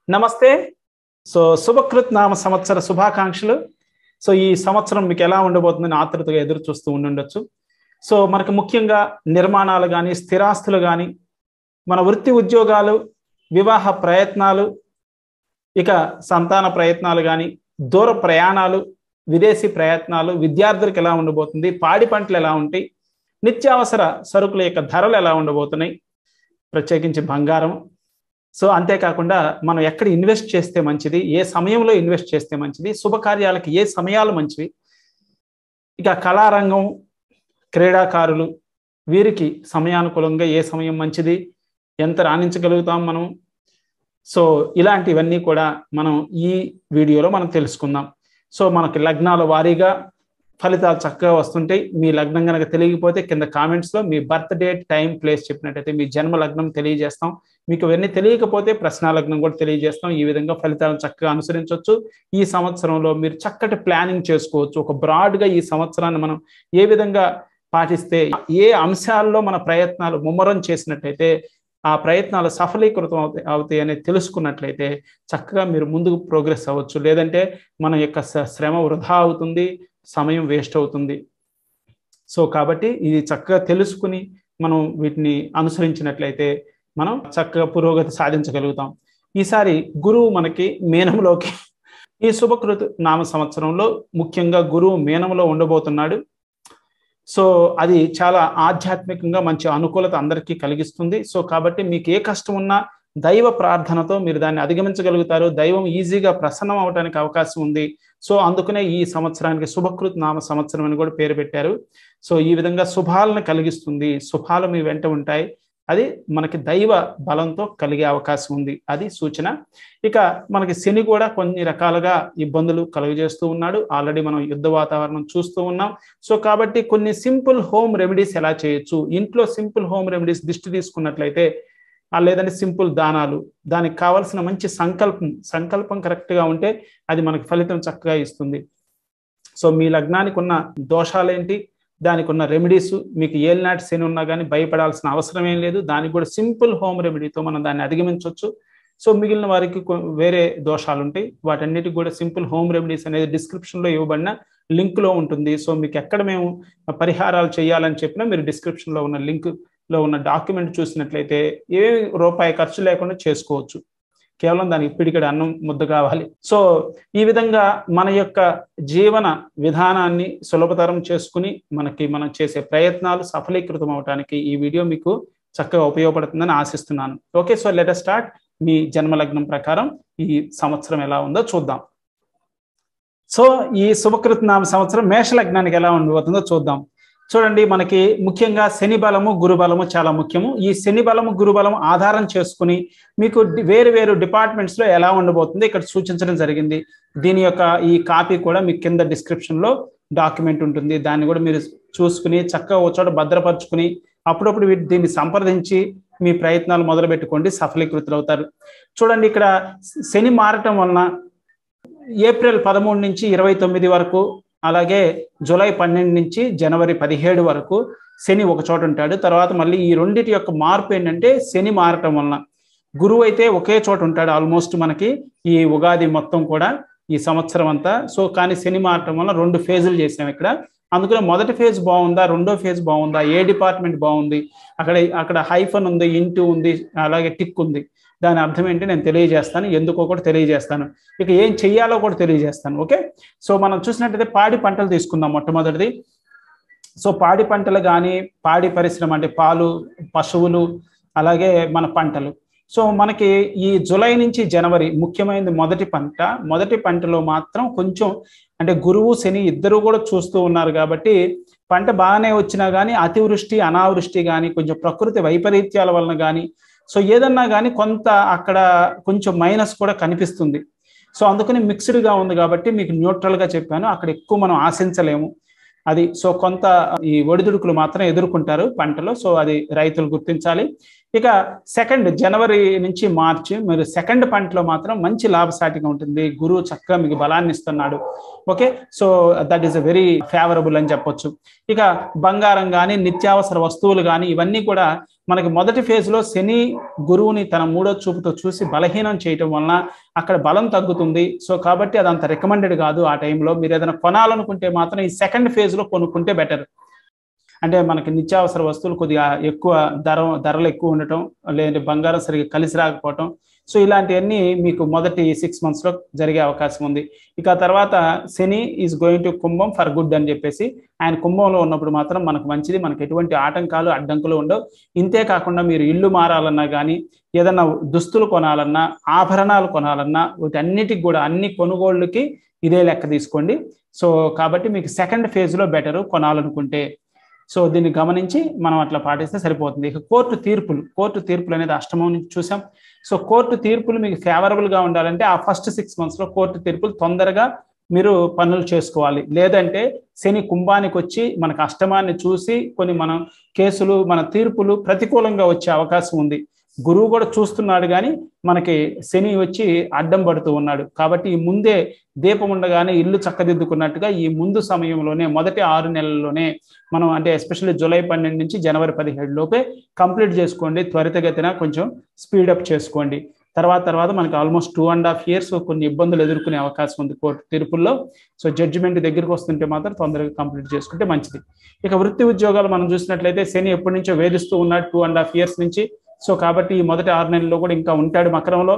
నమస్తే సో శుభకృత్ నామ సంవత్సర శుభాకాంక్షలు సో ఈ సంవత్సరం మీకు ఎలా ఉండబోతుందని ఆతృతగా ఎదురు చూస్తూ ఉండుండొచ్చు సో మనకు ముఖ్యంగా నిర్మాణాలు కానీ స్థిరాస్తులు కానీ మన వృత్తి ఉద్యోగాలు వివాహ ప్రయత్నాలు ఇక సంతాన ప్రయత్నాలు కానీ దూర ప్రయాణాలు విదేశీ ప్రయత్నాలు విద్యార్థులకు ఎలా ఉండబోతుంది పాడి పంటలు ఎలా ఉంటాయి నిత్యావసర సరుకుల యొక్క ధరలు ఎలా ఉండబోతున్నాయి ప్రత్యేకించి బంగారం సో అంతేకాకుండా మనం ఎక్కడ ఇన్వెస్ట్ చేస్తే మంచిది ఏ సమయంలో ఇన్వెస్ట్ చేస్తే మంచిది శుభకార్యాలకి ఏ సమయాలు మంచివి ఇక కళారంగం క్రీడాకారులు వీరికి సమయానుకూలంగా ఏ సమయం మంచిది ఎంత రాణించగలుగుతాం మనం సో ఇలాంటివన్నీ కూడా మనం ఈ వీడియోలో మనం తెలుసుకుందాం సో మనకి లగ్నాల వారీగా ఫలితాలు చక్కగా వస్తుంటాయి మీ లగ్నం కనుక తెలియకపోతే కింద కామెంట్స్లో మీ బర్త్ డేట్ టైం ప్లేస్ చెప్పినట్టయితే మీ జన్మ లగ్నం తెలియజేస్తాం మీకు ఇవన్నీ తెలియకపోతే ప్రశ్న లగ్నం కూడా తెలియజేస్తాం ఈ విధంగా ఫలితాలను చక్కగా అనుసరించవచ్చు ఈ సంవత్సరంలో మీరు చక్కటి ప్లానింగ్ చేసుకోవచ్చు ఒక బ్రాడ్గా ఈ సంవత్సరాన్ని మనం ఏ విధంగా పాటిస్తే ఏ అంశాల్లో మన ప్రయత్నాలు ముమ్మరం చేసినట్టయితే ఆ ప్రయత్నాలు సఫలీకృతం అవుతాయి అవుతాయి అనేది తెలుసుకున్నట్లయితే చక్కగా మీరు ముందుకు ప్రోగ్రెస్ అవ్వచ్చు లేదంటే మన యొక్క శ్రమ వృధా అవుతుంది సమయం వేస్ట్ అవుతుంది సో కాబట్టి ఇది చక్కగా తెలుసుకుని మనం వీటిని అనుసరించినట్లయితే మనం చక్కగా పురోగతి సాధించగలుగుతాం ఈసారి గురువు మనకి మేనంలోకి ఈ శుభకృతు నామ సంవత్సరంలో ముఖ్యంగా గురువు మేనంలో ఉండబోతున్నాడు సో అది చాలా ఆధ్యాత్మికంగా మంచి అనుకూలత అందరికీ కలిగిస్తుంది సో కాబట్టి మీకు ఏ కష్టం ఉన్నా దైవ ప్రార్థనతో మీరు దాన్ని అధిగమించగలుగుతారు దైవం ఈజీగా ప్రసన్నం అవడానికి అవకాశం ఉంది సో అందుకనే ఈ సంవత్సరానికి శుభకృత్ నామ సంవత్సరం అని కూడా పేరు పెట్టారు సో ఈ విధంగా శుభాలను కలిగిస్తుంది శుభాలు మీ వెంట ఉంటాయి అది మనకి దైవ బలంతో కలిగే అవకాశం ఉంది అది సూచన ఇక మనకి శని కూడా కొన్ని రకాలుగా ఇబ్బందులు కలుగజేస్తూ ఉన్నాడు ఆల్రెడీ మనం యుద్ధ వాతావరణం చూస్తూ ఉన్నాం సో కాబట్టి కొన్ని సింపుల్ హోమ్ రెమెడీస్ ఎలా చేయొచ్చు ఇంట్లో సింపుల్ హోమ్ రెమెడీస్ దిష్టి తీసుకున్నట్లయితే లేదంటే సింపుల్ దానాలు దానికి కావాల్సిన మంచి సంకల్పం సంకల్పం కరెక్ట్గా ఉంటే అది మనకి ఫలితం చక్కగా ఇస్తుంది సో మీ లగ్నానికి ఉన్న దోషాలేంటి దానికి ఉన్న రెమెడీస్ మీకు ఏలినాటి శని ఉన్నా కానీ భయపడాల్సిన అవసరం ఏం లేదు దానికి కూడా సింపుల్ హోమ్ రెమెడీతో మనం దాన్ని అధిగమించవచ్చు సో మిగిలిన వారికి వేరే దోషాలు ఉంటాయి వాటన్నిటికి కూడా సింపుల్ హోమ్ రెమెడీస్ అనేది డిస్క్రిప్షన్లో ఇవ్వబడిన లింక్లో ఉంటుంది సో మీకు ఎక్కడ మేము పరిహారాలు చేయాలని చెప్పినా మీరు డిస్క్రిప్షన్లో ఉన్న లింక్ లో ఉన్న డాక్యుమెంట్ చూసినట్లయితే ఏ రూపాయి ఖర్చు లేకుండా చేసుకోవచ్చు కేవలం దానికి పిడికడి అన్నం ముద్ద కావాలి సో ఈ విధంగా మన యొక్క జీవన విధానాన్ని సులభతరం చేసుకుని మనకి మనం చేసే ప్రయత్నాలు సఫలీకృతం అవడానికి ఈ వీడియో మీకు చక్కగా ఉపయోగపడుతుందని ఆశిస్తున్నాను ఓకే సో లెట్ స్టార్ట్ మీ జన్మలగ్నం ప్రకారం ఈ సంవత్సరం ఎలా ఉందో చూద్దాం సో ఈ శుభకృత నామ సంవత్సరం మేష లగ్నానికి ఎలా ఉండబోతుందో చూద్దాం చూడండి మనకి ముఖ్యంగా శని బలము గురు బలము చాలా ముఖ్యము ఈ శని బలము గురు బలము ఆధారం చేసుకుని మీకు వేరు వేరు డిపార్ట్మెంట్స్ లో ఎలా ఉండబోతుంది ఇక్కడ సూచించడం జరిగింది దీని యొక్క ఈ కాపీ కూడా మీకు కింద డిస్క్రిప్షన్ లో డాక్యుమెంట్ ఉంటుంది దాన్ని కూడా మీరు చూసుకుని చక్కగా ఒక చోట భద్రపరుచుకుని అప్పుడప్పుడు దీన్ని సంప్రదించి మీ ప్రయత్నాలు మొదలు పెట్టుకోండి సఫలీకృతులు అవుతారు చూడండి ఇక్కడ శని మారటం వలన ఏప్రిల్ పదమూడు నుంచి ఇరవై తొమ్మిది వరకు అలాగే జూలై పన్నెండు నుంచి జనవరి పదిహేడు వరకు శని ఒక చోట ఉంటాడు తర్వాత మళ్ళీ ఈ రెండింటి యొక్క మార్పు ఏంటంటే శని మారటం వలన గురువు అయితే ఒకే చోట ఉంటాడు ఆల్మోస్ట్ మనకి ఈ ఉగాది మొత్తం కూడా ఈ సంవత్సరం అంతా సో కానీ శని మారటం వల్ల రెండు ఫేజులు చేసాం ఇక్కడ అందుకనే మొదటి ఫేజ్ బాగుందా రెండో ఫేజ్ బాగుందా ఏ డిపార్ట్మెంట్ బాగుంది అక్కడ అక్కడ హైఫన్ ఉంది ఇంటూ ఉంది అలాగే టిక్ ఉంది దాని అర్థం ఏంటి నేను తెలియజేస్తాను ఎందుకో కూడా తెలియజేస్తాను ఇక ఏం చెయ్యాలో కూడా తెలియజేస్తాను ఓకే సో మనం చూసినట్టయితే పాడి పంటలు తీసుకుందాం మొట్టమొదటిది సో పాడి పంటలు కానీ పాడి పరిశ్రమ అంటే పాలు పశువులు అలాగే మన పంటలు సో మనకి ఈ జులై నుంచి జనవరి ముఖ్యమైనది మొదటి పంట మొదటి పంటలో మాత్రం కొంచెం అంటే గురువు శని ఇద్దరు కూడా చూస్తూ ఉన్నారు కాబట్టి పంట బాగానే వచ్చినా కానీ అతివృష్టి అనావృష్టి కానీ కొంచెం ప్రకృతి వైపరీత్యాల వలన కానీ సో ఏదన్నా కానీ కొంత అక్కడ కొంచెం మైనస్ కూడా కనిపిస్తుంది సో అందుకని మిక్స్డ్గా ఉంది కాబట్టి మీకు న్యూట్రల్గా చెప్పాను అక్కడ ఎక్కువ మనం ఆశించలేము అది సో కొంత ఈ ఒడిదుడుకులు మాత్రం ఎదుర్కొంటారు పంటలో సో అది రైతులు గుర్తించాలి ఇక సెకండ్ జనవరి నుంచి మార్చి మీరు సెకండ్ పంటలో మాత్రం మంచి లాభసాటిగా ఉంటుంది గురువు చక్కగా మీకు బలాన్ని ఇస్తున్నాడు okay so that is a very favourable అని చెప్పొచ్చు ఇక బంగారం కానీ నిత్యావసర వస్తువులు కానీ ఇవన్నీ కూడా మనకి మొదటి ఫేజ్లో శని గురువుని తన మూడో చూపుతో చూసి బలహీనం చేయటం వలన అక్కడ బలం తగ్గుతుంది సో కాబట్టి అది అంత రికమెండెడ్ కాదు ఆ టైంలో మీరు ఏదైనా కొనాలనుకుంటే మాత్రం ఈ సెకండ్ ఫేజ్లో కొనుక్కుంటే బెటర్ అంటే మనకి నిత్యావసర వస్తువులు కొద్దిగా ఎక్కువ ధర ధరలు ఎక్కువ ఉండటం లేదంటే బంగారం సరిగ్గా కలిసి రాకపోవటం సో ఇలాంటివన్నీ మీకు మొదటి సిక్స్ మంత్స్లో జరిగే అవకాశం ఉంది ఇక తర్వాత Shani is going to Kumbham for good అని చెప్పేసి ఆయన కుంభంలో ఉన్నప్పుడు మాత్రం మనకు మంచిది మనకు ఎటువంటి ఆటంకాలు అడ్డంకులు ఉండవు ఇంతే కాకుండా మీరు ఇల్లు మారాలన్నా కానీ ఏదన్నా దుస్తులు కొనాలన్నా ఆభరణాలు కొనాలన్నా వీటన్నిటికి కూడా అన్ని కొనుగోళ్ళకి ఇదే లెక్క తీసుకోండి సో కాబట్టి మీకు సెకండ్ ఫేజ్లో బెటర్ కొనాలనుకుంటే సో దీన్ని గమనించి మనం అట్లా పాటిస్తే సరిపోతుంది ఇక కోర్టు తీర్పులు కోర్టు తీర్పులు అనేది అష్టమం నుంచి చూసాం సో కోర్టు తీర్పులు మీకు ఫేవరబుల్గా ఉండాలంటే ఆ ఫస్ట్ సిక్స్ మంత్స్లో కోర్టు తీర్పులు తొందరగా మీరు పనులు చేసుకోవాలి లేదంటే శని కుంభానికి వచ్చి మనకు అష్టమాన్ని చూసి కొన్ని మనం కేసులు మన తీర్పులు ప్రతికూలంగా వచ్చే అవకాశం ఉంది గురువు కూడా చూస్తున్నాడు కానీ మనకి శని వచ్చి అడ్డం పడుతూ ఉన్నాడు కాబట్టి ఈ ముందే దీపం ఉండగానే ఇల్లు చక్కదిద్దుకున్నట్టుగా ఈ ముందు సమయంలోనే మొదటి ఆరు నెలల్లోనే మనం అంటే ఎస్పెషల్లీ జూలై పన్నెండు నుంచి జనవరి పదిహేడు లోపే కంప్లీట్ చేసుకోండి త్వరితగతిన కొంచెం స్పీడప్ చేసుకోండి తర్వాత తర్వాత మనకి almost two and half years కొన్ని ఇబ్బందులు ఎదుర్కొనే అవకాశం ఉంది కోర్టు తీర్పుల్లో సో జడ్జిమెంట్ దగ్గరికి వస్తుంటే మాత్రం తొందరగా కంప్లీట్ చేసుకుంటే మంచిది ఇక వృత్తి ఉద్యోగాలు మనం చూసినట్లయితే శని ఎప్పటి నుంచో వేధిస్తూ ఉన్నాడు టూ అండ్ హాఫ్ ఇయర్స్ నుంచి సో కాబట్టి ఈ మొదటి ఆరు నెలల్లో కూడా ఇంకా ఉంటాడు మకరంలో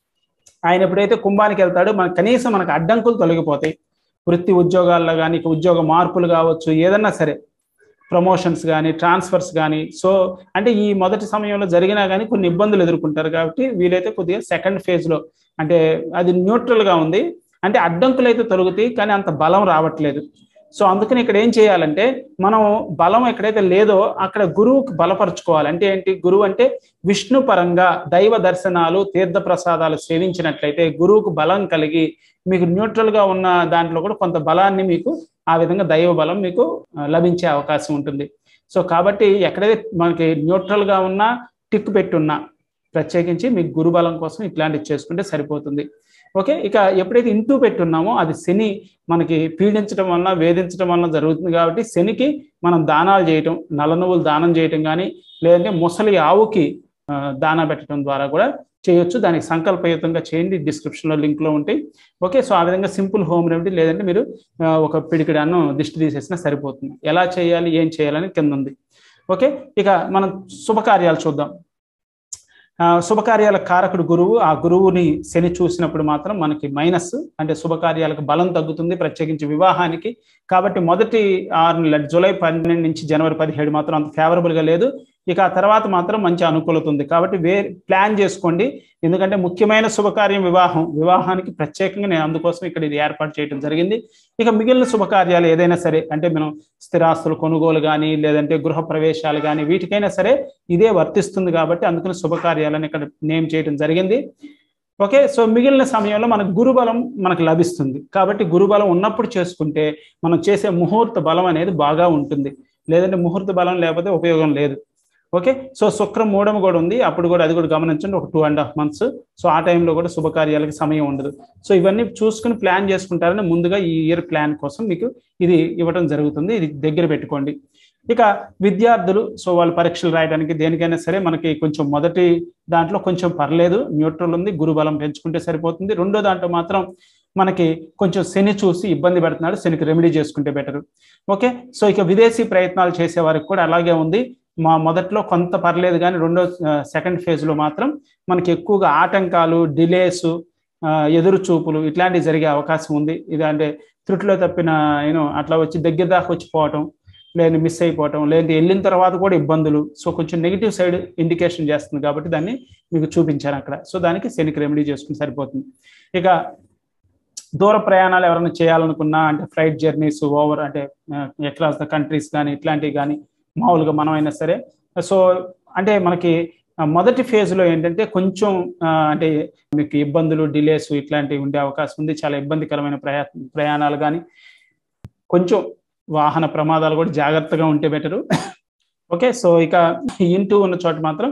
ఆయన ఎప్పుడైతే కుంభానికి వెళ్తాడో మన కనీసం మనకు అడ్డంకులు తొలగిపోతాయి వృత్తి ఉద్యోగాల్లో కానీ ఉద్యోగ మార్పులు కావచ్చు ఏదన్నా సరే ప్రమోషన్స్ కానీ ట్రాన్స్ఫర్స్ కానీ సో అంటే ఈ మొదటి సమయంలో జరిగినా కానీ కొన్ని ఇబ్బందులు ఎదుర్కొంటారు కాబట్టి వీలైతే కొద్దిగా సెకండ్ ఫేజ్లో అంటే అది న్యూట్రల్గా ఉంది అంటే అడ్డంకులు అయితే తొలగుతాయి కానీ అంత బలం రావట్లేదు సో అందుకని ఇక్కడ ఏం చేయాలంటే మనం బలం ఎక్కడైతే లేదో అక్కడ గురువుకి బలపరుచుకోవాలి అంటే ఏంటి గురువు అంటే విష్ణు పరంగా దైవ దర్శనాలు తీర్థ ప్రసాదాలు సేవించినట్లయితే గురువుకు బలం కలిగి మీకు న్యూట్రల్ గా ఉన్న దాంట్లో కూడా కొంత బలాన్ని మీకు ఆ విధంగా దైవ బలం మీకు లభించే అవకాశం ఉంటుంది సో కాబట్టి ఎక్కడైతే మనకి న్యూట్రల్ గా ఉన్నా టిక్ పెట్టున్నా ప్రత్యేకించి మీకు గురుబలం కోసం ఇట్లాంటివి చేసుకుంటే సరిపోతుంది ఓకే ఇక ఎప్పుడైతే ఇంటూ పెట్టున్నామో అది శని మనకి పీడించడం వలన వేధించడం వలన జరుగుతుంది కాబట్టి శనికి మనం దానాలు చేయటం నల్ల నువ్వులు దానం చేయటం కానీ లేదంటే ముసలి ఆవుకి దానా పెట్టడం ద్వారా కూడా చేయొచ్చు దానికి సంకల్పయుతంగా చేయండి డిస్క్రిప్షన్లో లింక్లో ఉంటాయి ఓకే సో ఆ విధంగా సింపుల్ హోమ్ రెమెడీ లేదంటే మీరు ఒక పిడికిడాను దిష్టి తీసేసినా సరిపోతుంది ఎలా చేయాలి ఏం చేయాలని కింద ఉంది ఓకే ఇక మనం శుభకార్యాలు చూద్దాం శుభకార్యాల కారకుడు గురువు ఆ గురువుని శని చూసినప్పుడు మాత్రం మనకి మైనస్ అంటే శుభకార్యాలకు బలం తగ్గుతుంది ప్రత్యేకించి వివాహానికి కాబట్టి మొదటి ఆరు నెలల జూలై పన్నెండు నుంచి జనవరి పదిహేడు మాత్రం అంత ఫేవరబుల్గా లేదు ఇక ఆ తర్వాత మాత్రం మంచి అనుకూలత ఉంది కాబట్టి వే ప్లాన్ చేసుకోండి ఎందుకంటే ముఖ్యమైన శుభకార్యం వివాహం వివాహానికి ప్రత్యేకంగా నేను అందుకోసం ఇక్కడ ఇది ఏర్పాటు చేయడం జరిగింది ఇక మిగిలిన శుభకార్యాలు ఏదైనా సరే అంటే మనం స్థిరాస్తులు కొనుగోలు కానీ లేదంటే గృహ ప్రవేశాలు కానీ వీటికైనా సరే ఇదే వర్తిస్తుంది కాబట్టి అందుకని శుభకార్యాలను ఇక్కడ నేమ్ చేయడం జరిగింది ఓకే సో మిగిలిన సమయంలో మనకు గురుబలం మనకు లభిస్తుంది కాబట్టి గురుబలం ఉన్నప్పుడు చేసుకుంటే మనం చేసే ముహూర్త బలం అనేది బాగా ఉంటుంది లేదంటే ముహూర్త బలం లేకపోతే ఉపయోగం లేదు ఓకే సో శుక్రం మూడమ కూడా ఉంది అప్పుడు కూడా అది కూడా గమనించండి ఒక two and half months so ఆ టైంలో కూడా శుభకార్యాలకి సమయం ఉండదు సో ఇవన్నీ చూసుకుని ప్లాన్ చేసుకుంటారని ముందుగా ఈ ఇయర్ ప్లాన్ కోసం మీకు ఇది ఇవ్వడం జరుగుతుంది ఇది దగ్గర పెట్టుకోండి ఇక విద్యార్థులు సో వాళ్ళు పరీక్షలు రాయడానికి దేనికైనా సరే మనకి కొంచెం మొదటి దాంట్లో కొంచెం పర్లేదు న్యూట్రల్ ఉంది గురుబలం పెంచుకుంటే సరిపోతుంది రెండో దాంట్లో మాత్రం మనకి కొంచెం శని చూసి ఇబ్బంది పెడుతున్నాడు శనికి రెమెడీ చేసుకుంటే బెటర్ ఓకే సో ఇక విదేశీ ప్రయత్నాలు చేసే వారికి కూడా అలాగే ఉంది మా మొదట్లో కొంత పర్లేదు కానీ రెండో సెకండ్ ఫేజ్లో మాత్రం మనకి ఎక్కువగా ఆటంకాలు డిలేస్ ఎదురు చూపులు ఇట్లాంటివి జరిగే అవకాశం ఉంది ఇది అంటే త్రుటిలో తప్పిన యూనో అట్లా వచ్చి దగ్గర దాకా వచ్చి పోవటం లేని మిస్ అయిపోవటం లేదంటే వెళ్ళిన తర్వాత కూడా ఇబ్బందులు సో కొంచెం నెగిటివ్ సైడ్ ఇండికేషన్ చేస్తుంది కాబట్టి దాన్ని మీకు చూపించాను అక్కడ సో దానికి శనికి రెమెడీ చేసుకుని సరిపోతుంది ఇక దూర ప్రయాణాలు ఎవరైనా చేయాలనుకున్నా అంటే ఫ్లైట్ జర్నీస్ ఓవర్ అంటే అక్రాస్ ద కంట్రీస్ కానీ ఇట్లాంటివి కానీ మామూలుగా మనం అయినా సరే సో అంటే మనకి మొదటి ఫేజ్లో ఏంటంటే కొంచెం అంటే మీకు ఇబ్బందులు డిలేస్ ఇట్లాంటివి ఉండే అవకాశం ఉంది చాలా ఇబ్బందికరమైన ప్రయా ప్రయాణాలు కానీ కొంచెం వాహన ప్రమాదాలు కూడా జాగ్రత్తగా ఉంటే బెటరు ఓకే సో ఇక ఇంటూ ఉన్న చోట మాత్రం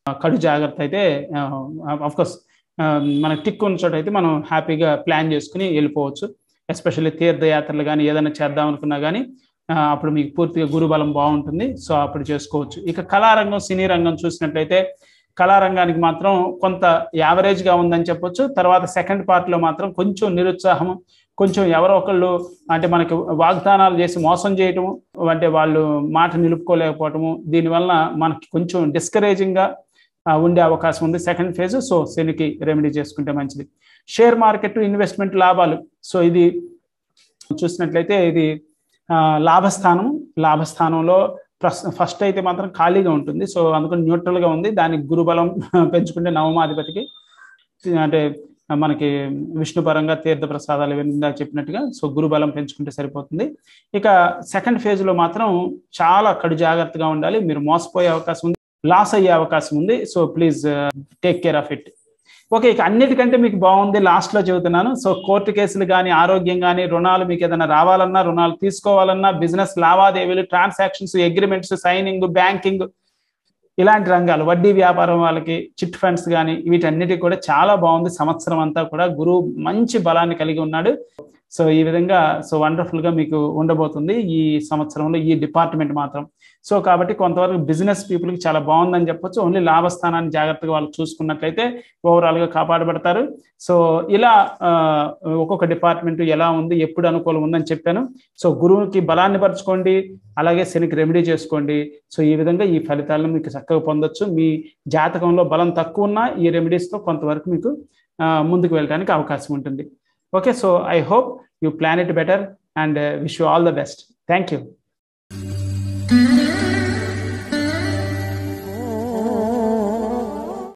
కడు జాగ్రత్త అయితే కోర్స్ మన టిక్ ఉన్న చోట అయితే మనం హ్యాపీగా ప్లాన్ చేసుకుని వెళ్ళిపోవచ్చు ఎస్పెషల్లీ తీర్థయాత్రలు కానీ ఏదైనా చేద్దాం అనుకున్నా కానీ అప్పుడు మీకు పూర్తిగా గురుబలం బాగుంటుంది సో అప్పుడు చేసుకోవచ్చు ఇక కళారంగం సినీ రంగం చూసినట్లయితే కళారంగానికి మాత్రం కొంత యావరేజ్గా ఉందని చెప్పొచ్చు తర్వాత సెకండ్ పార్ట్లో మాత్రం కొంచెం నిరుత్సాహం కొంచెం ఎవరో ఒకళ్ళు అంటే మనకి వాగ్దానాలు చేసి మోసం చేయటము అంటే వాళ్ళు మాట నిలుపుకోలేకపోవటము దీనివల్ల మనకి కొంచెం డిస్కరేజింగ్గా ఉండే అవకాశం ఉంది సెకండ్ ఫేజ్ సో శనికి రెమెడీ చేసుకుంటే మంచిది షేర్ మార్కెట్ ఇన్వెస్ట్మెంట్ లాభాలు సో ఇది చూసినట్లయితే ఇది లాభస్థానం లాభస్థానంలో ఫస్ట్ అయితే మాత్రం ఖాళీగా ఉంటుంది సో అందుకని న్యూట్రల్గా ఉంది దానికి గురుబలం పెంచుకుంటే నవమాధిపతికి అంటే మనకి విష్ణు పరంగా తీర్థ ప్రసాదాలు ఇవన్నీ చెప్పినట్టుగా సో గురుబలం పెంచుకుంటే సరిపోతుంది ఇక సెకండ్ ఫేజ్లో మాత్రం చాలా కడు జాగ్రత్తగా ఉండాలి మీరు మోసపోయే అవకాశం ఉంది లాస్ అయ్యే అవకాశం ఉంది so please take care of it okay ఇక అన్నిటికంటే మీకు బాగుంది లాస్ట్లో చెబుతున్నాను సో కోర్టు కేసులు కానీ ఆరోగ్యం కానీ రుణాలు మీకు ఏదైనా రావాలన్నా రుణాలు తీసుకోవాలన్నా బిజినెస్ లావాదేవీలు ట్రాన్సాక్షన్స్ అగ్రిమెంట్స్ సైనింగ్ బ్యాంకింగ్ ఇలాంటి రంగాలు వడ్డీ వ్యాపారం వాళ్ళకి చిట్ ఫండ్స్ కానీ వీటన్నిటికి కూడా చాలా బాగుంది సంవత్సరం అంతా కూడా గురువు మంచి బలాన్ని కలిగి ఉన్నాడు సో ఈ విధంగా సో వండర్ఫుల్ గా మీకు ఉండబోతుంది ఈ సంవత్సరంలో ఈ డిపార్ట్మెంట్ మాత్రం సో కాబట్టి కొంతవరకు బిజినెస్ పీపుల్కి చాలా బాగుందని చెప్పొచ్చు ఓన్లీ లాభస్థానాన్ని జాగ్రత్తగా వాళ్ళు చూసుకున్నట్లయితే ఓవరాల్ గా కాపాడబడతారు సో ఇలా ఒక్కొక్క డిపార్ట్మెంట్ ఎలా ఉంది ఎప్పుడు అనుకూలం ఉందని చెప్పాను సో గురువుకి బలాన్ని పరచుకోండి అలాగే శనికి రెమెడీ చేసుకోండి సో ఈ విధంగా ఈ ఫలితాలను మీకు చక్కగా పొందొచ్చు మీ జాతకంలో బలం తక్కువ ఉన్నా ఈ రెమెడీస్తో కొంతవరకు మీకు ముందుకు వెళ్ళడానికి అవకాశం ఉంటుంది okay so I hope you plan it better and wish you all the best thank you